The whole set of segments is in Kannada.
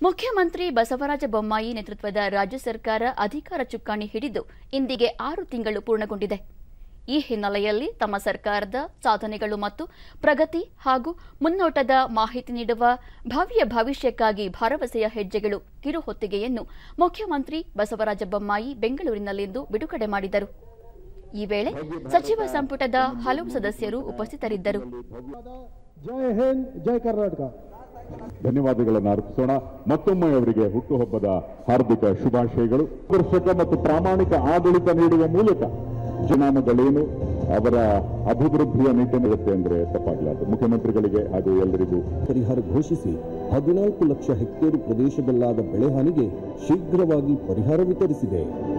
ಮುಖ್ಯಮಂತ್ರಿ ಬಸವರಾಜ ಬೊಮ್ಮಾಯಿ ನೇತೃತ್ವದ ರಾಜ್ಯ ಸರ್ಕಾರ ಅಧಿಕಾರ ಚುಕ್ಕಾಣಿ ಹಿಡಿದು ಇಂದಿಗೆ ಆರು ತಿಂಗಳು ಪೂರ್ಣಗೊಂಡಿದೆ ಈ ಹಿನ್ನೆಲೆಯಲ್ಲಿ ತಮ್ಮ ಸರ್ಕಾರದ ಸಾಧನೆಗಳು ಮತ್ತು ಪ್ರಗತಿ ಹಾಗೂ ಮುನ್ನೋಟದ ಮಾಹಿತಿ ನೀಡುವ ಭವ್ಯ ಭವಿಷ್ಯಕ್ಕಾಗಿ ಭರವಸೆಯ ಹೆಜ್ಜೆಗಳು ಕಿರು ಹೊತ್ತಿಗೆಯನ್ನು ಮುಖ್ಯಮಂತ್ರಿ ಬಸವರಾಜ ಬೊಮ್ಮಾಯಿ ಬೆಂಗಳೂರಿನಲ್ಲಿಂದು ಬಿಡುಗಡೆ ಮಾಡಿದರು ಈ ವೇಳೆ ಸಚಿವ ಸಂಪುಟದ ಹಲವು ಸದಸ್ಯರು ಉಪಸ್ಥಿತರಿದ್ದರು ಜೈ ಹಿಂದ್ ಜೈ ಕರ್ನಾಟಕ ಧನ್ಯವಾದಗಳನ್ನು ಅರ್ಪಿಸೋಣ ಮತ್ತೊಮ್ಮೆ ಅವರಿಗೆ ಹುಟ್ಟುಹಬ್ಬದ ಹಾರ್ದಿಕ ಶುಭಾಶಯಗಳು ಆಕರ್ಷಕ ಮತ್ತು ಪ್ರಾಮಾಣಿಕ ಆಡಳಿತ ನೀಡುವ ಮೂಲಕ ಜನಾಮಗಳೇನು ಅವರ ಅಭಿವೃದ್ಧಿಯ ನಿಟ್ಟಿನಿರುತ್ತೆ ಅಂದ್ರೆ ತಪ್ಪಾಗಲಾರದು ಮುಖ್ಯಮಂತ್ರಿಗಳಿಗೆ ಹಾಗೂ ಎಲ್ಲರಿಗೂ ಪರಿಹಾರ ಘೋಷಿಸಿ ಹದಿನಾಲ್ಕು ಲಕ್ಷ ಹೆಕ್ಟೇರು ಪ್ರದೇಶದಲ್ಲಾದ ಬೆಳೆಹಾನಿಗೆ ಶೀಘ್ರವಾಗಿ ಪರಿಹಾರ ವಿತರಿಸಿದೆ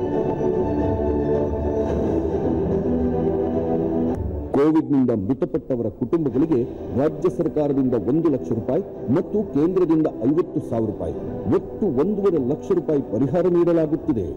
ಕೋವಿಡ್ನಿಂದ ಮೃತಪಟ್ಟವರ ಕುಟುಂಬಗಳಿಗೆ ರಾಜ್ಯ ಸರ್ಕಾರದಿಂದ ಒಂದು ಲಕ್ಷ ರೂಪಾಯಿ ಮತ್ತು ಕೇಂದ್ರದಿಂದ ಐವತ್ತು ಸಾವಿರ ರೂಪಾಯಿ ಒಟ್ಟು ಒಂದೂವರೆ ಲಕ್ಷ ರೂಪಾಯಿ ಪರಿಹಾರ ನೀಡಲಾಗುತ್ತಿದೆ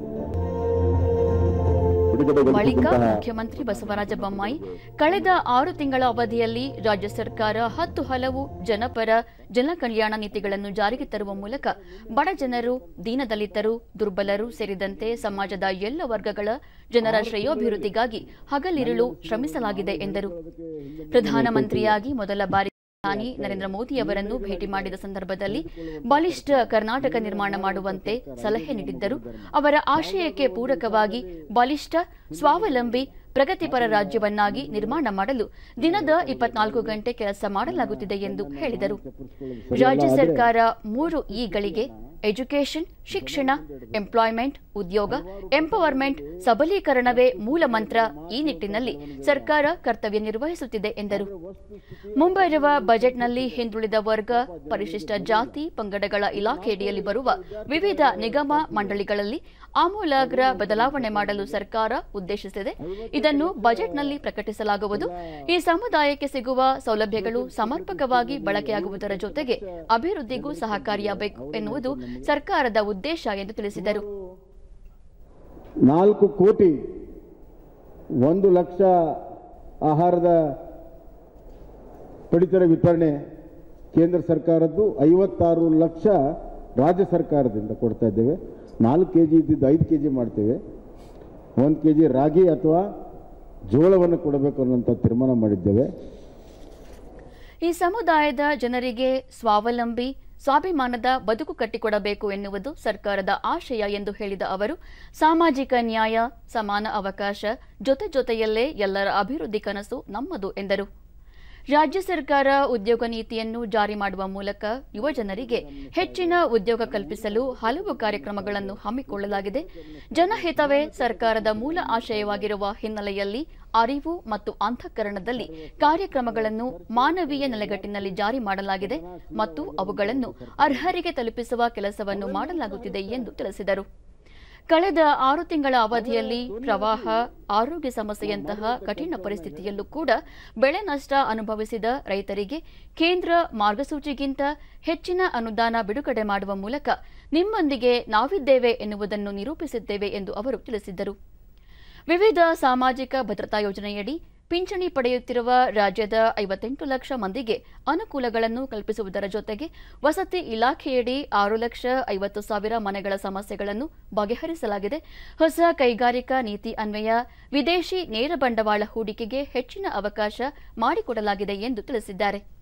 ಬಳಿಕ ಬಿಡುಗಡೆಗೊಳಿಸಿದಂತಹ ಮುಖ್ಯಮಂತ್ರಿ ಬಸವರಾಜ ಬೊಮ್ಮಾಯಿ ಕಳೆದ ಆರು ತಿಂಗಳ ಅವಧಿಯಲ್ಲಿ ರಾಜ್ಯ ಸರ್ಕಾರ ಹತ್ತು ಹಲವು ಜನಪರ ಜನಕಲ್ಯಾಣ ನೀತಿಗಳನ್ನು ಜಾರಿಗೆ ತರುವ ಮೂಲಕ ಬಡ ಜನರು ದೀನದಲಿತರು ದುರ್ಬಲರು ಸೇರಿದಂತೆ ಸಮಾಜದ ಎಲ್ಲ ವರ್ಗಗಳ ಜನರ ಶ್ರೇಯೋಭಿವೃದ್ಧಿಗಾಗಿ ಹಗಲಿರುಳು ಶ್ರಮಿಸಲಾಗಿದೆ ಎಂದರು ಪ್ರಧಾನಮಂತ್ರಿಯಾಗಿ ಮೊದಲ ಬಾರಿ ಪ್ರಧಾನಿ ನರೇಂದ್ರ ಮೋದಿ ಅವರನ್ನು ಭೇಟಿ ಮಾಡಿದ ಸಂದರ್ಭದಲ್ಲಿ ಬಲಿಷ್ಠ ಕರ್ನಾಟಕ ನಿರ್ಮಾಣ ಮಾಡುವಂತೆ ಸಲಹೆ ನೀಡಿದ್ದರು ಅವರ ಆಶಯಕ್ಕೆ ಪೂರಕವಾಗಿ ಬಲಿಷ್ಠ ಸ್ವಾವಲಂಬಿ ಪ್ರಗತಿಪರ ರಾಜ್ಯವನ್ನಾಗಿ ನಿರ್ಮಾಣ ಮಾಡಲು ದಿನದ ಇಪ್ಪತ್ನಾಲ್ಕು ಗಂಟೆ ಕೆಲಸ ಮಾಡಲಾಗುತ್ತಿದೆ ಎಂದು ಹೇಳಿದರು ರಾಜ್ಯ ಸರ್ಕಾರ ಮೂರು ಇಗಳಿಗೆ ಎಜುಕೇಷನ್ ಶಿಕ್ಷಣ ಎಂಪ್ಲಾಯ್ಮೆಂಟ್ ಉದ್ಯೋಗ ಎಂಪವರ್ಮೆಂಟ್ ಸಬಲೀಕರಣವೇ ಮೂಲ ಮಂತ್ರ ಈ ನಿಟ್ಟಿನಲ್ಲಿ ಸರ್ಕಾರ ಕರ್ತವ್ಯ ನಿರ್ವಹಿಸುತ್ತಿದೆ ಎಂದರು ಮುಂಬರುವ ಬಜೆಟ್ನಲ್ಲಿ ಹಿಂದುಳಿದ ವರ್ಗ ಪರಿಶಿಷ್ಟ ಜಾತಿ ಪಂಗಡಗಳ ಇಲಾಖೆಯಡಿಯಲ್ಲಿ ಬರುವ ವಿವಿಧ ನಿಗಮ ಮಂಡಳಿಗಳಲ್ಲಿ ಆಮೂಲಾಗ್ರ ಬದಲಾವಣೆ ಮಾಡಲು ಸರ್ಕಾರ ಉದ್ದೇಶಿಸಿದೆ ಇದನ್ನು ಬಜೆಟ್ನಲ್ಲಿ ಪ್ರಕಟಿಸಲಾಗುವುದು ಈ ಸಮುದಾಯಕ್ಕೆ ಸಿಗುವ ಸೌಲಭ್ಯಗಳು ಸಮರ್ಪಕವಾಗಿ ಬಳಕೆಯಾಗುವುದರ ಜೊತೆಗೆ ಅಭಿವೃದ್ಧಿಗೂ ಸಹಕಾರಿಯಾಗಬೇಕು ಎನ್ನುವುದು ಸರ್ಕಾರದ ಉದ್ದೇಶ ಎಂದು ತಿಳಿಸಿದರು ನಾಲ್ಕು ಕೋಟಿ ಒಂದು ಲಕ್ಷ ಆಹಾರದ ಪಡಿತರ ವಿತರಣೆ ಕೇಂದ್ರ ಸರ್ಕಾರದ್ದು ಐವತ್ತಾರು ಲಕ್ಷ ರಾಜ್ಯ ಸರ್ಕಾರದಿಂದ ಕೊಡ್ತಾ ಇದ್ದೇವೆ ನಾಲ್ಕು ಕೆ ಜಿ ಇದ್ದಿದ್ದು ಐದು ಕೆ ಜಿ ಮಾಡ್ತೇವೆ ಒಂದು ಕೆ ಜಿ ರಾಗಿ ಅಥವಾ ಜೋಳವನ್ನು ಕೊಡಬೇಕು ಅನ್ನೋಂಥ ತೀರ್ಮಾನ ಮಾಡಿದ್ದೇವೆ ಈ ಸಮುದಾಯದ ಜನರಿಗೆ ಸ್ವಾವಲಂಬಿ ಸ್ವಾಭಿಮಾನದ ಬದುಕು ಕಟ್ಟಿಕೊಡಬೇಕು ಎನ್ನುವುದು ಸರ್ಕಾರದ ಆಶಯ ಎಂದು ಹೇಳಿದ ಅವರು ಸಾಮಾಜಿಕ ನ್ಯಾಯ ಸಮಾನ ಅವಕಾಶ ಜೊತೆ ಜೊತೆಯಲ್ಲೇ ಎಲ್ಲರ ಅಭಿವೃದ್ಧಿ ಕನಸು ನಮ್ಮದು ಎಂದರು ರಾಜ್ಯ ಸರ್ಕಾರ ಉದ್ಯೋಗ ನೀತಿಯನ್ನು ಜಾರಿ ಮಾಡುವ ಮೂಲಕ ಯುವಜನರಿಗೆ ಹೆಚ್ಚಿನ ಉದ್ಯೋಗ ಕಲ್ಪಿಸಲು ಹಲವು ಕಾರ್ಯಕ್ರಮಗಳನ್ನು ಹಮ್ಮಿಕೊಳ್ಳಲಾಗಿದೆ ಜನಹಿತವೇ ಸರ್ಕಾರದ ಮೂಲ ಆಶಯವಾಗಿರುವ ಹಿನ್ನೆಲೆಯಲ್ಲಿ ಅರಿವು ಮತ್ತು ಅಂತಃಕರಣದಲ್ಲಿ ಕಾರ್ಯಕ್ರಮಗಳನ್ನು ಮಾನವೀಯ ನೆಲೆಗಟ್ಟಿನಲ್ಲಿ ಜಾರಿ ಮಾಡಲಾಗಿದೆ ಮತ್ತು ಅವುಗಳನ್ನು ಅರ್ಹರಿಗೆ ತಲುಪಿಸುವ ಕೆಲಸವನ್ನು ಮಾಡಲಾಗುತ್ತಿದೆ ಎಂದು ತಿಳಿಸಿದರು ಕಳೆದ ಆರು ತಿಂಗಳ ಅವಧಿಯಲ್ಲಿ ಪ್ರವಾಹ ಆರೋಗ್ಯ ಸಮಸ್ಯೆಯಂತಹ ಕಠಿಣ ಪರಿಸ್ಥಿತಿಯಲ್ಲೂ ಕೂಡ ಬೆಳೆ ನಷ್ಟ ಅನುಭವಿಸಿದ ರೈತರಿಗೆ ಕೇಂದ್ರ ಮಾರ್ಗಸೂಚಿಗಿಂತ ಹೆಚ್ಚಿನ ಅನುದಾನ ಬಿಡುಗಡೆ ಮಾಡುವ ಮೂಲಕ ನಿಮ್ಮೊಂದಿಗೆ ನಾವಿದ್ದೇವೆ ಎನ್ನುವುದನ್ನು ನಿರೂಪಿಸಿದ್ದೇವೆ ಎಂದು ಅವರು ತಿಳಿಸಿದರು ವಿವಿಧ ಸಾಮಾಜಿಕ ಭದ್ರತಾ ಯೋಜನೆಯಡಿ ಪಿಂಚಣಿ ಪಡೆಯುತ್ತಿರುವ ರಾಜ್ಯದ ಐವತ್ತೆಂಟು ಲಕ್ಷ ಮಂದಿಗೆ ಅನುಕೂಲಗಳನ್ನು ಕಲ್ಪಿಸುವುದರ ಜೊತೆಗೆ ವಸತಿ ಇಲಾಖೆಯಡಿ ಆರು ಲಕ್ಷ ಐವತ್ತು ಸಾವಿರ ಮನೆಗಳ ಸಮಸ್ಯೆಗಳನ್ನು ಬಗೆಹರಿಸಲಾಗಿದೆ ಹೊಸ ಕೈಗಾರಿಕಾ ನೀತಿ ಅನ್ವಯ ವಿದೇಶಿ ನೇರ ಬಂಡವಾಳ ಹೂಡಿಕೆಗೆ ಹೆಚ್ಚಿನ ಅವಕಾಶ ಮಾಡಿಕೊಡಲಾಗಿದೆ ಎಂದು ತಿಳಿಸಿದ್ದಾರೆ